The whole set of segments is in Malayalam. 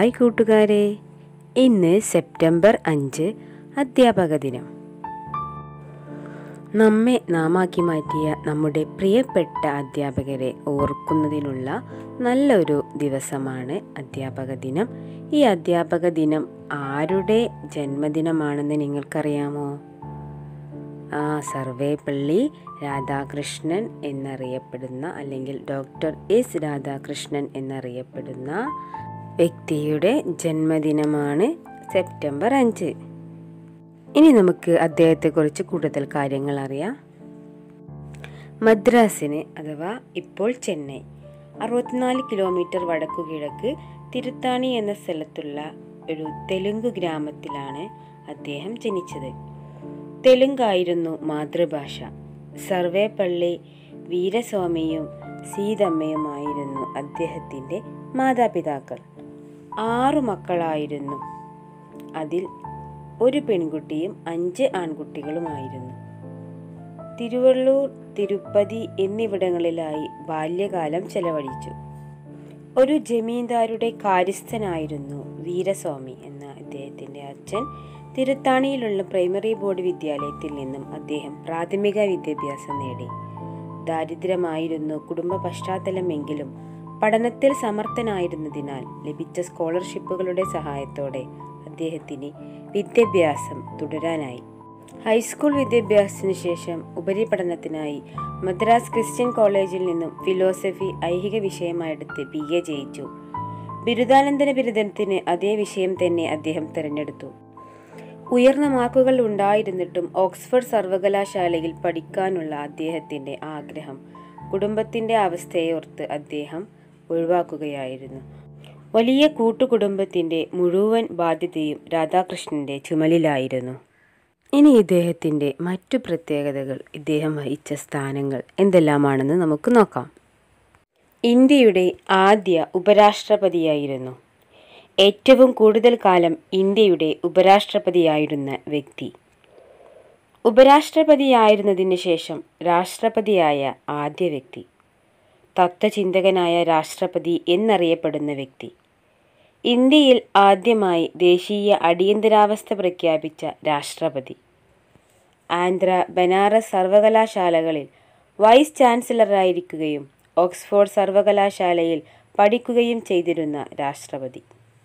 ഹായ് കൂട്ടുകാരെ ഇന്ന് സെപ്റ്റംബർ അഞ്ച് അധ്യാപക ദിനം നമ്മെ നാമാക്കി മാറ്റിയ നമ്മുടെ പ്രിയപ്പെട്ട അധ്യാപകരെ ഓർക്കുന്നതിനുള്ള നല്ലൊരു ദിവസമാണ് അധ്യാപക ദിനം ഈ അധ്യാപക ദിനം ആരുടെ ജന്മദിനമാണെന്ന് നിങ്ങൾക്കറിയാമോ ആ സർവേപ്പള്ളി രാധാകൃഷ്ണൻ എന്നറിയപ്പെടുന്ന അല്ലെങ്കിൽ ഡോക്ടർ എസ് രാധാകൃഷ്ണൻ എന്നറിയപ്പെടുന്ന വ്യക്തിയുടെ ജന്മദിനമാണ് സെപ്റ്റംബർ അഞ്ച് ഇനി നമുക്ക് അദ്ദേഹത്തെക്കുറിച്ച് കൂടുതൽ കാര്യങ്ങൾ അറിയാം മദ്രാസിന് അഥവാ ഇപ്പോൾ ചെന്നൈ അറുപത്തിനാല് കിലോമീറ്റർ വടക്കു കിഴക്ക് തിരുത്താണി എന്ന സ്ഥലത്തുള്ള ഒരു തെലുങ്ക് ഗ്രാമത്തിലാണ് അദ്ദേഹം ജനിച്ചത് തെലുങ്കായിരുന്നു മാതൃഭാഷ സർവേപ്പള്ളി വീരസ്വാമിയും സീതമ്മയുമായിരുന്നു അദ്ദേഹത്തിൻ്റെ മാതാപിതാക്കൾ ആറു മക്കളായിരുന്നു അതിൽ ഒരു പെൺകുട്ടിയും അഞ്ച് ആൺകുട്ടികളുമായിരുന്നു തിരുവള്ളൂർ തിരുപ്പതി എന്നിവിടങ്ങളിലായി ബാല്യകാലം ചെലവഴിച്ചു ഒരു ജമീന്ദാരുടെ കാര്യസ്ഥനായിരുന്നു വീരസ്വാമി എന്ന അദ്ദേഹത്തിൻ്റെ അച്ഛൻ തിരുത്താണിയിലുള്ള പ്രൈമറി ബോർഡ് വിദ്യാലയത്തിൽ നിന്നും അദ്ദേഹം പ്രാഥമിക വിദ്യാഭ്യാസം നേടി ദാരിദ്ര്യമായിരുന്നു കുടുംബ പശ്ചാത്തലമെങ്കിലും പഠനത്തിൽ സമർത്ഥനായിരുന്നതിനാൽ ലഭിച്ച സ്കോളർഷിപ്പുകളുടെ സഹായത്തോടെ അദ്ദേഹത്തിന് വിദ്യാഭ്യാസം തുടരാനായി ഹൈസ്കൂൾ വിദ്യാഭ്യാസത്തിന് ശേഷം ഉപരിപഠനത്തിനായി മദ്രാസ് ക്രിസ്ത്യൻ കോളേജിൽ നിന്നും ഫിലോസഫി ഐഹിക വിഷയമായെടുത്ത് ബി എ ജയിച്ചു ബിരുദാനന്തര ബിരുദത്തിന് അതേ വിഷയം തന്നെ അദ്ദേഹം തിരഞ്ഞെടുത്തു ഉയർന്ന മാർക്കുകൾ ഉണ്ടായിരുന്നിട്ടും ഓക്സ്ഫോർഡ് സർവകലാശാലയിൽ പഠിക്കാനുള്ള അദ്ദേഹത്തിൻ്റെ ആഗ്രഹം കുടുംബത്തിൻ്റെ അവസ്ഥയോർത്ത് അദ്ദേഹം ഒഴിവാക്കുകയായിരുന്നു വലിയ കൂട്ടുകുടുംബത്തിൻ്റെ മുഴുവൻ ബാധ്യതയും രാധാകൃഷ്ണൻ്റെ ചുമലിലായിരുന്നു ഇനി ഇദ്ദേഹത്തിൻ്റെ മറ്റു പ്രത്യേകതകൾ ഇദ്ദേഹം വഹിച്ച സ്ഥാനങ്ങൾ എന്തെല്ലാമാണെന്ന് നമുക്ക് നോക്കാം ഇന്ത്യയുടെ ആദ്യ ഉപരാഷ്ട്രപതിയായിരുന്നു ഏറ്റവും കൂടുതൽ കാലം ഇന്ത്യയുടെ ഉപരാഷ്ട്രപതിയായിരുന്ന വ്യക്തി ഉപരാഷ്ട്രപതിയായിരുന്നതിന് ശേഷം രാഷ്ട്രപതിയായ ആദ്യ വ്യക്തി തത്വചിന്തകനായ രാഷ്ട്രപതി എന്നറിയപ്പെടുന്ന വ്യക്തി ഇന്ത്യയിൽ ആദ്യമായി ദേശീയ അടിയന്തരാവസ്ഥ പ്രഖ്യാപിച്ച രാഷ്ട്രപതി ആന്ധ്ര ബനാറസ് സർവകലാശാലകളിൽ വൈസ് ചാൻസലറായിരിക്കുകയും ഓക്സ്ഫോർഡ് സർവകലാശാലയിൽ പഠിക്കുകയും ചെയ്തിരുന്ന രാഷ്ട്രപതി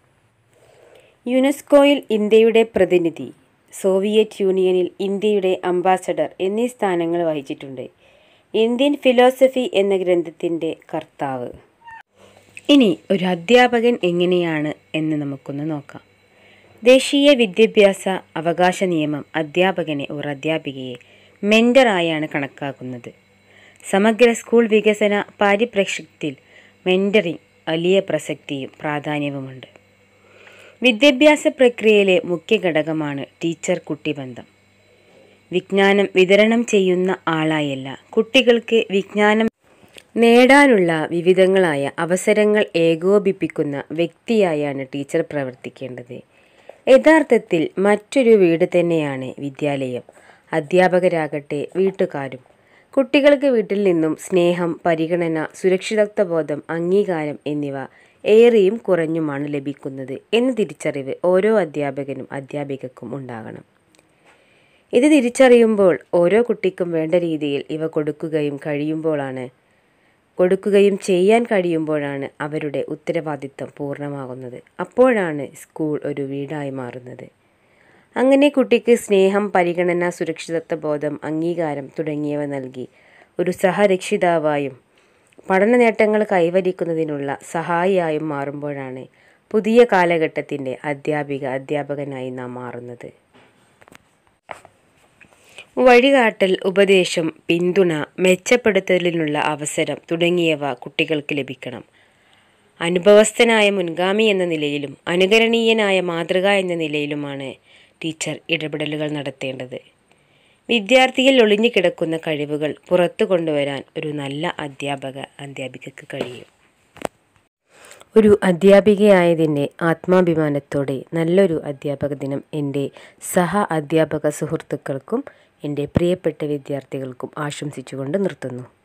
യുനെസ്കോയിൽ ഇന്ത്യയുടെ പ്രതിനിധി സോവിയറ്റ് യൂണിയനിൽ ഇന്ത്യയുടെ അംബാസഡർ എന്നീ സ്ഥാനങ്ങൾ വഹിച്ചിട്ടുണ്ട് ഇന്ത്യൻ ഫിലോസഫി എന്ന ഗ്രന്ഥത്തിൻ്റെ കർത്താവ് ഇനി ഒരു അധ്യാപകൻ എങ്ങനെയാണ് എന്ന് നമുക്കൊന്ന് നോക്കാം ദേശീയ വിദ്യാഭ്യാസ അവകാശ നിയമം അധ്യാപകനെ ഒരു അധ്യാപികയെ മെൻറ്ററായാണ് കണക്കാക്കുന്നത് സമഗ്ര സ്കൂൾ വികസന പാരിപ്രേക്ഷ്യത്തിൽ മെൻറ്ററിംഗ് വലിയ പ്രസക്തിയും പ്രാധാന്യവുമുണ്ട് വിദ്യാഭ്യാസ പ്രക്രിയയിലെ മുഖ്യ ഘടകമാണ് ടീച്ചർ കുട്ടി ബന്ധം വിജ്ഞാനം വിതരണം ചെയ്യുന്ന ആളായല്ല കുട്ടികൾക്ക് വിജ്ഞാനം നേടാനുള്ള വിവിധങ്ങളായ അവസരങ്ങൾ ഏകോപിപ്പിക്കുന്ന വ്യക്തിയായാണ് ടീച്ചർ പ്രവർത്തിക്കേണ്ടത് യഥാർത്ഥത്തിൽ മറ്റൊരു വീട് തന്നെയാണ് വിദ്യാലയം അധ്യാപകരാകട്ടെ വീട്ടുകാരും കുട്ടികൾക്ക് വീട്ടിൽ നിന്നും സ്നേഹം പരിഗണന സുരക്ഷിതത്വബോധം അംഗീകാരം എന്നിവ ഏറെയും കുറഞ്ഞുമാണ് ലഭിക്കുന്നത് എന്ന തിരിച്ചറിവ് ഓരോ അധ്യാപകനും അധ്യാപികക്കും ഉണ്ടാകണം ഇത് തിരിച്ചറിയുമ്പോൾ ഓരോ കുട്ടിക്കും വേണ്ട രീതിയിൽ ഇവ കൊടുക്കുകയും കഴിയുമ്പോഴാണ് കൊടുക്കുകയും ചെയ്യാൻ കഴിയുമ്പോഴാണ് അവരുടെ ഉത്തരവാദിത്വം പൂർണ്ണമാകുന്നത് അപ്പോഴാണ് സ്കൂൾ ഒരു വീടായി മാറുന്നത് അങ്ങനെ കുട്ടിക്ക് സ്നേഹം പരിഗണന സുരക്ഷിതത്വ ബോധം അംഗീകാരം തുടങ്ങിയവ നൽകി ഒരു സഹരക്ഷിതാവായും പഠന നേട്ടങ്ങൾ കൈവരിക്കുന്നതിനുള്ള സഹായിയായും മാറുമ്പോഴാണ് പുതിയ കാലഘട്ടത്തിൻ്റെ അധ്യാപിക അധ്യാപകനായി നാം മാറുന്നത് വഴികാട്ടൽ ഉപദേശം പിന്തുണ മെച്ചപ്പെടുത്തലിനുള്ള അവസരം തുടങ്ങിയവ കുട്ടികൾക്ക് ലഭിക്കണം അനുഭവസ്ഥനായ മുൻഗാമി എന്ന നിലയിലും അനുകരണീയനായ മാതൃക എന്ന നിലയിലുമാണ് ടീച്ചർ ഇടപെടലുകൾ നടത്തേണ്ടത് വിദ്യാർത്ഥിയിൽ ഒളിഞ്ഞു കിടക്കുന്ന കഴിവുകൾ പുറത്തു കൊണ്ടുവരാൻ ഒരു നല്ല അധ്യാപക അധ്യാപികക്ക് കഴിയും ഒരു അധ്യാപികയായതിൻ്റെ ആത്മാഭിമാനത്തോടെ നല്ലൊരു അധ്യാപക ദിനം എൻ്റെ സഹ അധ്യാപക സുഹൃത്തുക്കൾക്കും എൻ്റെ പ്രിയപ്പെട്ട വിദ്യാർത്ഥികൾക്കും ആശംസിച്ചുകൊണ്ട് നിർത്തുന്നു